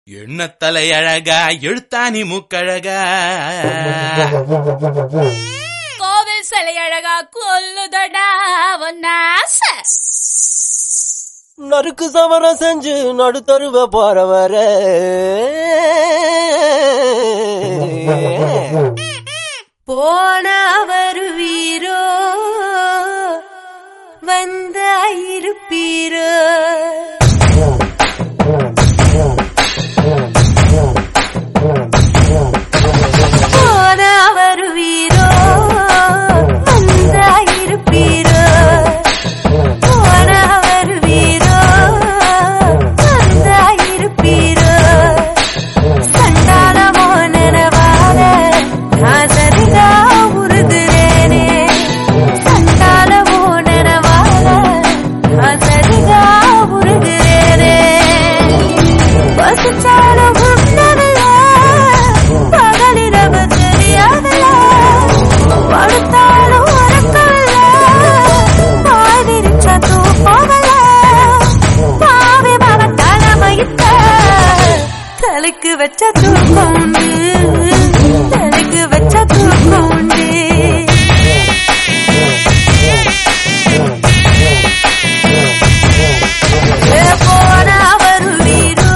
எண்ண தலையழகா எழுத்தாணி மூக்கழகா கோவில் சிலை அழகா கொல்லுதடா ஒன்னாச நறுக்கு சமரம் செஞ்சு நடுத்தருவ போறவர போனவர் வீரோ வந்தாயிருப்பீரோ போனவர் வீரோ வந்தாயிருப்பீரோ போனவர் வீரோ வந்தாயிருப்பீரோ சண்டாளமோ நினைவாத நான் சரிதா உருகுறேனே சண்டாளமோ நினைவாத நான் சரிதா உருகுறேனே பசுச்சாலும் உண்ணவில்ல பகலிரவு தெரியாதல படுத்தாலும் உறக்கவில்ல பாதிரிச்ச தூக்கமில்ல பாவி பவன் தலைமையிட்ட தலைக்கு வச்ச தூக்கம் உண்டு தலைக்கு வச்ச தூக்கம் உண்டு போனா வருவீரோ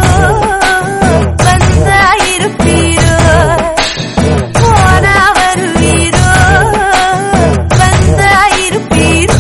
வந்தாயிருப்பீரோ போனா வருவீரோ வந்தாயிருப்பீரோ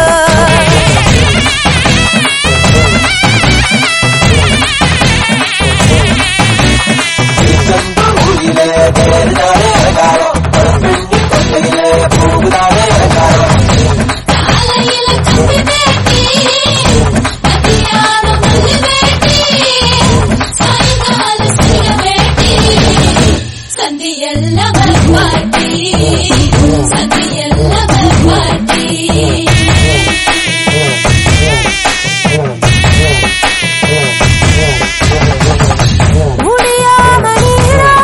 காலையில கம்பி வேட்டி மத்தியானம் மல்லி வேட்டி சாயங்கால சிங்க வேட்டி சந்தியெல்லாம் பாட்டி சந்தியெல்லாம் பாட்டி முடியாம நீரா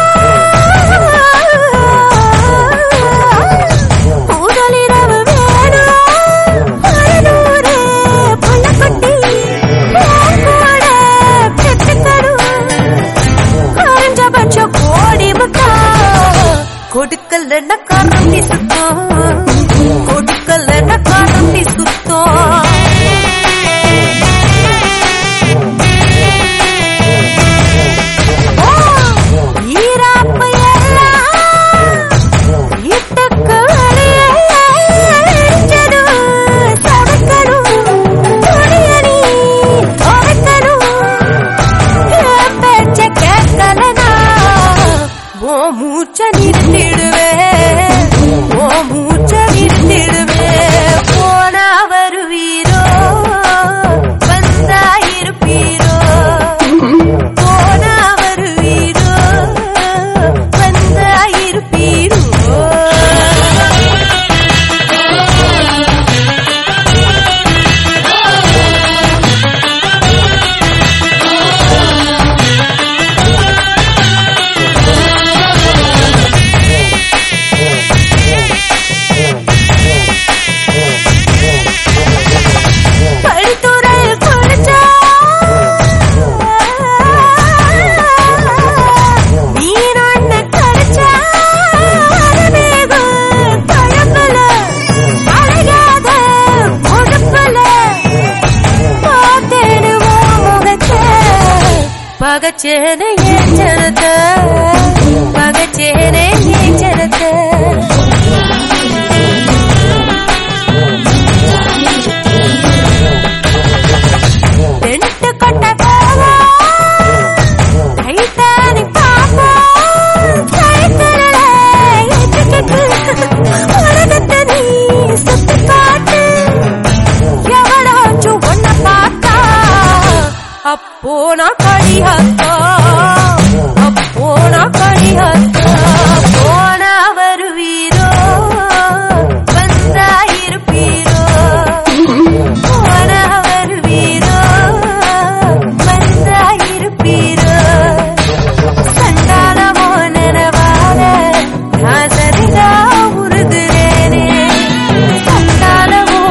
முதலிரவு வேணும் அறுநூறு புள்ளக்குட்டி கூட பெற்றுக்கணும் குறைஞ்சபட்சம் கோடி முட்டா கொடுக்கல் என்ன காரணம் சுத்தம் கொடுக்கல் என்ன காரணம் சுத்தம் ஈராப்பு எல்லாம் இட்டுக்கு வெளியே அடிச்சதும் சமைக்கணும். துணியணி துவைக்கணும். என் பேச்ச கேட்கலனா, உன் மூச்சை நிறுத்திடுவேன். உன் மூச்சை நிறுத்திடுவேன். போனா வருவீரோ வந்தாயிருப்பீரோ போனா வருவீரோ வந்தாயிருப்பீரோ படித்துறையில் குளிச்சா மீனொன்னு கடிச்சா அலமேகம் தழம்புல அழகாத முடுப்புல பார்த்தேனு உன் முகத்தை பகச்சேன ஏன் ஜனத்தை பகச்சேன ஏன் ஜனத்தை ரெண்டு கொண்ட கோவா டைட்டானிக் பாப்பா சைக்கிளில் ஏத்திக்கிட்டு உலகத்தை நீ சுத்தி காட்டு எவனாச்சும் உன்னை பார்த்தா அப்போ நான் கடியாத்தா அப்போ நான் கடியாத்தா போனா வருவீரோ வந்தாயிருப்பீரோ போனா வருவீரோ வந்தாயிருப்பீரோ சண்டாளமோ நினைவாத நான் சரிதா உருகுறேனே சண்டாளமோ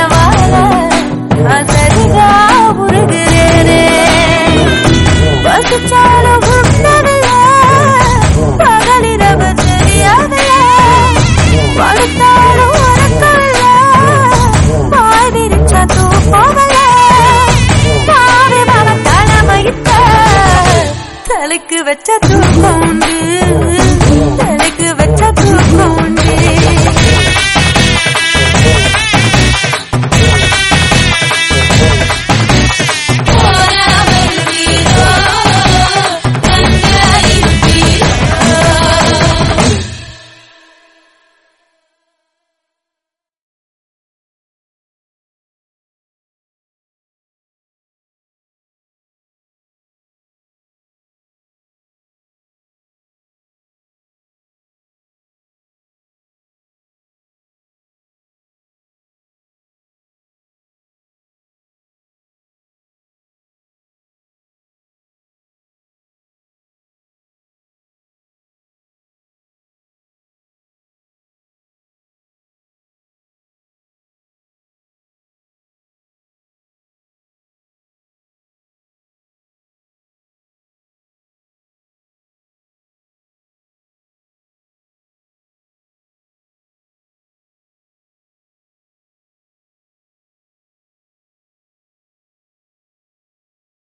நினைவாத நான் சரிதா உருகுறேனே பசு பிடிச்சாலும் உண்டதில்ல பகலிரவு தெரியாதில்ல படுத்தாலும் உறக்கமில்ல பாய் விரிச்சா தூக்கமில்ல பாவி மன தலைமையிட்ட தலைக்கு வச்ச தூக்கம் உண்டு